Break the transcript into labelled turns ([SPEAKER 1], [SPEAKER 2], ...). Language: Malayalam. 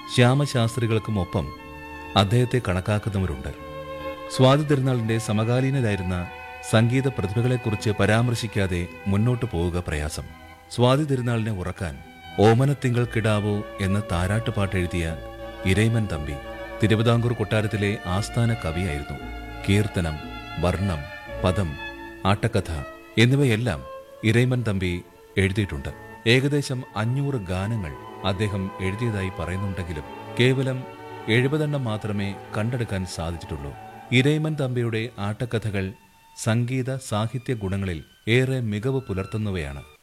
[SPEAKER 1] ശ്യാമശാസ്ത്രികൾക്കും ഒപ്പം അദ്ദേഹത്തെ കണക്കാക്കുന്നവരുണ്ട് സ്വാതി തിരുനാളിന്റെ സമകാലീനരായിരുന്ന സംഗീത പ്രതിഭകളെക്കുറിച്ച് പരാമർശിക്കാതെ മുന്നോട്ടു പോവുക പ്രയാസം സ്വാതി തിരുനാളിനെ ഉറക്കാൻ ഓമനത്തിങ്കൾ കിടാവോ എന്ന താരാട്ടുപാട്ട് എഴുതിയ ഇരൈമൻ തമ്പി തിരുവിതാംകൂർ കൊട്ടാരത്തിലെ ആസ്ഥാന കവിയായിരുന്നു കീർത്തനം വർണ്ണം പദം ആട്ടക്കഥ എന്നിവയെല്ലാം ഇരൈമൻ തമ്പി എഴുതിയിട്ടുണ്ട് ഏകദേശം അഞ്ഞൂറ് ഗാനങ്ങൾ അദ്ദേഹം എഴുതിയതായി പറയുന്നുണ്ടെങ്കിലും കേവലം എഴുപതെണ്ണം മാത്രമേ കണ്ടെടുക്കാൻ സാധിച്ചിട്ടുള്ളൂ ഇരൈമൻ തമ്പിയുടെ ആട്ടക്കഥകൾ സംഗീത സാഹിത്യ ഗുണങ്ങളിൽ ഏറെ മികവ് പുലർത്തുന്നവയാണ്